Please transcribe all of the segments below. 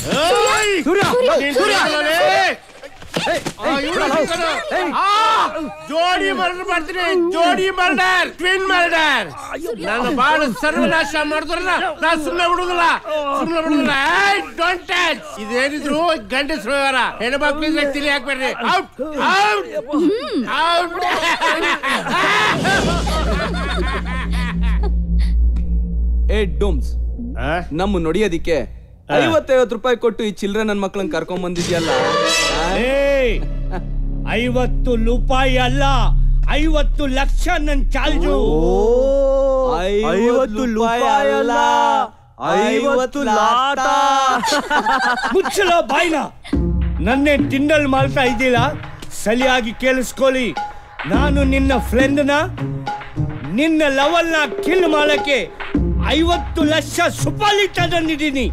ಸೂರ್ಯ ನೀನ್ ಸೂರ್ಯ ಸೂರ್ಯ ಆ, ಇವ್ನು ಸಿಕ್ಕನು. ಆ, ಜೋಡಿ ಮರ್ಡರ್ ಮಾಡ್ತೀನಿ ಜೋಡಿ ಮರ್ಡರ್ ಟ್ವಿನ್ ಮರ್ಡರ್ ನನ್ನ ಬಾಳ ಸರ್ವನಾಶ ಮಾಡಿದ್ರಲ್ಲ ನಾ ಸುಮ್ಮನೆ ಬಿಡುದಿಲ್ಲ ಸುಮ್ಮನೆ ಬಿಡುದಿಲ್ಲ ಡೋಂಟ್ ಟಚ್ ಇದೇನಿದ್ರು ಗಂಡಸ ವ್ಯವಹಾರ ಹೆಣ್ಮಕ್ಳಿದ್ರೆ ತಿಳಿ ಹಾಕ್ಬೇಡ್ರಿ ಔಟ್ ಔಟ್ ಔಟ್ ಏ ಡೋಮ್ಸ್ ನಮ್ಮ ನೋಡಿಯೋದಿಕ್ಕೆ ಐವತ್ತೈವತ್ತು ರೂಪಾಯಿ ಕೊಟ್ಟು ಈ ಚಿಲ್ಡ್ರನ್ ನನ್ನ ಮಕ್ಳನ್ನ ಕರ್ಕೊಂಡ್ ಬಂದಿದ್ಯಲ್ಲ ಏಯ್ ಐವತ್ತು ರೂಪಾಯಿ ಅಲ್ಲ ಐವತ್ತು ಲಕ್ಷ ನನ್ ಚಾರ್ಜು ಐವತ್ತು ರೂಪಾಯಿ ಅಲ್ಲ ಐವತ್ತು ಲಾಟ ಮುಚ್ಚಲ ಬಾಯ್ನ ನನ್ನೇ ತಿಂಡಲ್ ಮಾಡ್ತಾ ಇದ್ದಿಲ್ಲ ಸರಿಯಾಗಿ ಕೇಳಿಸ್ಕೊಳ್ಳಿ ನಾನು ನಿನ್ನ ಫ್ರೆಂಡ್ನ ನಿನ್ನ ಲವಲ್ನ ಕಿಲ್ ಮಾಡಕ್ಕೆ ಐವತ್ತು ಲಕ್ಷ ಸುಪಾಲಿ ತಂದಿದ್ದೀನಿ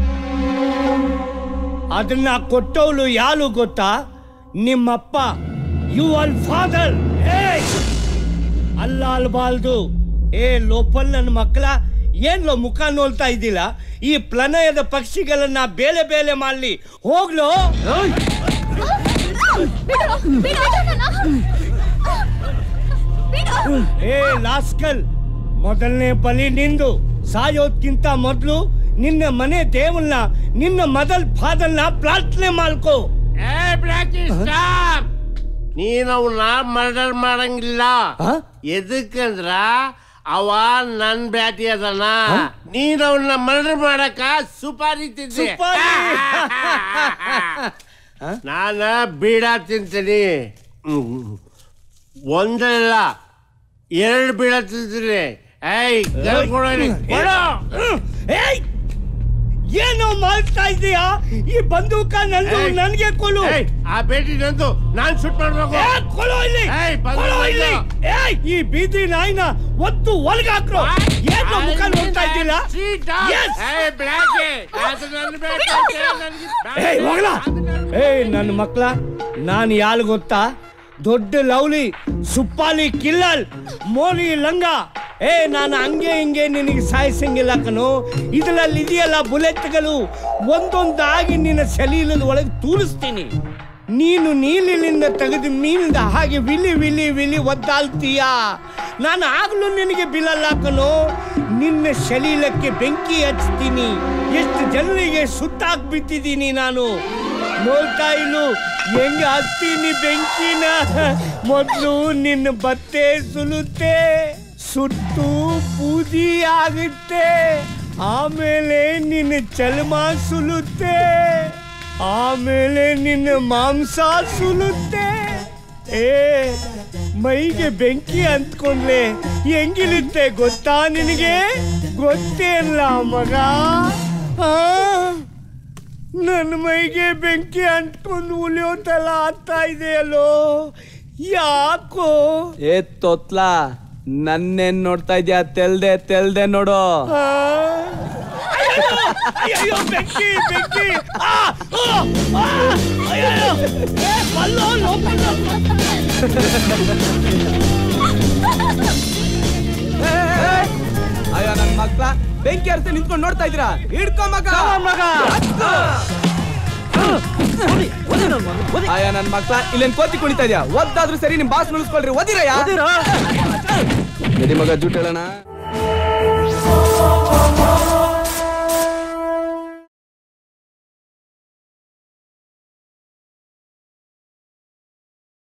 ಅದನ್ನ ಕೊಟ್ಟವಳು ಯಾರು ಗೊತ್ತಾ ನಿಮ್ಮಪ್ಪ ಯು ಆಲ್ ಫಾದರ್ ಅಲ್ಲ ಅಲ್ಬಾಲ್ದು ಏ ಲೋಪಲ್ ನನ್ನ ಮಕ್ಕಳ ಏನ್ಲೋ ಮುಖ ನೋಡ್ತಾ ಇದ್ದಿಲ್ಲ ಈ ಪ್ಲನಯದ ಪಕ್ಷಿಗಳನ್ನ ಬೇಲೆ ಬೇಲೆ ಮಾಡ್ಲಿ ಹೋಗ್ಲೋ ಏ ಲಾಸ್ಕಲ್ ಮೊದಲನೇ ಬಲಿ ನಿಂದು ಸಾಯೋದ್ಕಿಂತ ಮೊದಲು ನಿನ್ನ ಮನೆ ದೇವನ್ನ ನಿನ್ನ ಮೊದಲ್ ಫಾದರ್ನ ಪ್ರಾರ್ಥನೆ ಮಾಡ್ಕೋ ಏ ಬ್ಲಾಕಿ ಸ್ಟಾಪ್ ನೀನ್ ಅವನ್ನ ಮರ್ಡರ್ ಮಾಡಂಗಿಲ್ಲ ಎದಕ್ಕಂದ್ರ ಅವ ನನ್ ಬ್ಯಾಟಿ ಅದನ ನೀನ್ ಅವನ್ನ ಮರ್ಡರ್ ಮಾಡಕ ಸುಪಾರಿ ತಿಂದೆ ನಾನ ಬೀಡ ತಿಂತೀನಿ ಹ್ಮ್. ಒಂದಲ್ಲ ಎರಡು ಬೀಡ ತಿಂತೀನಿ ಏಯ್ ಗಲ್ ಕೊಡು ಇಲ್ಲಿ. ಕೊಡು. ಏಯ್ ಏನೋ ಮಾಡ್ತಾ ಇದೀಯಾ ಈ ಬಂದೂಕ ನಂದು ಏಯ್. ನನ್ಗೆ ಕೊಡು ಏಯ್, ಆ ಬೇಟಿ ನಂದು ನಾನ್ ಶೂಟ್ ಮಾಡ್ಬೇಕು ಏ, ಕೊಡು ಇಲ್ಲಿ ಏಯ್, ಬಂದು ಕೊಡು ಬಂದು. ಇಲ್ಲಿ ಏಯ್, ಈ ಬೀದಿ ನಾಯಿನ ಒತ್ತು ಒಳಗಾಕ್ರು ಏನೋ ಮುಖ ನೋಡ್ತಾ ಇದ್ದಿಲ್ಲ Yes. ಏಯ್, ಬ್ಲ್ಯಾಕಿ, ಅದು ನನ್ನ ಬ್ಯಾಟಿ ಐತೆ, ನನ್ಗೆ- ಏಯ್ ಹೋಗ್ಲಾ ಏಯ್ ನನ್ನ ಮಕ್ಳ ನಾನು ಯಾರು ಗೊತ್ತಾ ದೊಡ್ಡ ಲವ್ಲಿ ಸುಪ್ಪಾಲಿ ಕಿಲ್ಲಲ್ ಮೋಲಿ ಲಂಗ ಏ ನಾನು ಹಂಗೆ ಹಿಂಗೆ ನಿನಗೆ ಸಾಯಿಸಂಗಿಲ್ಲ ಕಣೋ ಇದ್ರಲ್ಲಿ ಇದೆಯಲ್ಲ ಬುಲೆಟ್ಗಳು ಒಂದೊಂದಾಗಿ ನಿನ್ನ ಸಲೀಲದ ಒಳಗೆ ತೂರಿಸ್ತೀನಿ ನೀನು ನೀಲಿನಿಂದ ತೆಗೆದು ಮೀನಿಂದ ಹಾಗೆ ವಿಲಿ ವಿಲಿ ವಿಲಿ ಒದ್ದಾಳ್ತೀಯ ನಾನು ಆಗ್ಲೂ ನಿನಗೆ ಬಿಲ್ಲಲ್ಲ ಕಣೋ ನಿನ್ನ ಶಲೀಲಕ್ಕೆ ಬೆಂಕಿ ಹಚ್ತೀನಿ ಎಷ್ಟು ಜನರಿಗೆ ಸುಟ್ಟಾಕ್ಬಿಟ್ಟಿದ್ದೀನಿ ನಾನು ನೋಡ್ತಾ ಇಲ್ಲು ಹೆಂಗ ಹತ್ತೀನಿ ಬೆಂಕಿನ ಮೊದಲು ನಿನ್ನ ಬಟ್ಟೆ ಸುಲುತ್ತೆ ಸುಟ್ಟು ಬೂದಿ ಆಗುತ್ತೆ ಆಮೇಲೆ ನಿನ್ನ ಚರ್ಮ ಸುಲುತ್ತೆ ಆಮೇಲೆ ನಿನ್ನ ಮಾಂಸ ಸುಲುತ್ತೆ ಏ ಮೈಗೆ ಬೆಂಕಿ ಅಂತ್ಕೊಂಡ್ಲೆ ಹೆಂಗಿರುತ್ತೆ ಗೊತ್ತಾ ನಿನಗೆ ಗೊತ್ತೇ ಇಲ್ಲ ಮಗ ಆ? ನನ್ನ ಮೈಗೆ ಬೆಂಕಿ ಅಂಟ್ಕೊಂಡು ಉಳಿಯೋತಲ್ಲ ಆಗ್ತಾ ಇದೆಯಲ್ಲೋ ಯಾಕೋ ಏ ತೊತ್ಲಾ ನನ್ನೇನ್ ನೋಡ್ತಾ ಇದ್ಯಾ ತೆಲ್ದೆ ತೆಲ್ದೆ ನೋಡು ಆ? ಅಯ್ಯಯ್ಯೋ, ಅಯ್ಯಯ್ಯೋ ಬೆಂಕಿ ಬೆಂಕಿ ಆ, ಆ, ಆ, ಅಯ್ಯಯ್ಯೋ. ಏ, ಬಲ್ಲೋ, ಲೋಪಲ್ಲ. ಅಯ್ಯೋ ನನ್ ಮಕ್ಳ ಬೆಂಕಿ ಹರ್ಸಿ ನಿಂತ್ಕೊಂಡು ನೋಡ್ತಾ ಇದ್ದೀರಾ ಹಿಡ್ಕೊ ಮಗ ಮಗ ಅಯ್ಯ ನನ್ ಮಕ್ಳ ಇಲ್ಲೇನ್ ಕೋತಿ ಕುಣಿತಾ ಇದ್ಯಾ ಒದ್ದಾದ್ರೂ ಸರಿ ನಿಮ್ ಬಾಸ್ ಉಳಿಸ್ಕೊಳ್ರಿ ಓದಿರಯ್ಯ ನಡಿ ಮಗ ಜೂಟ್ ಹೇಳೋಣ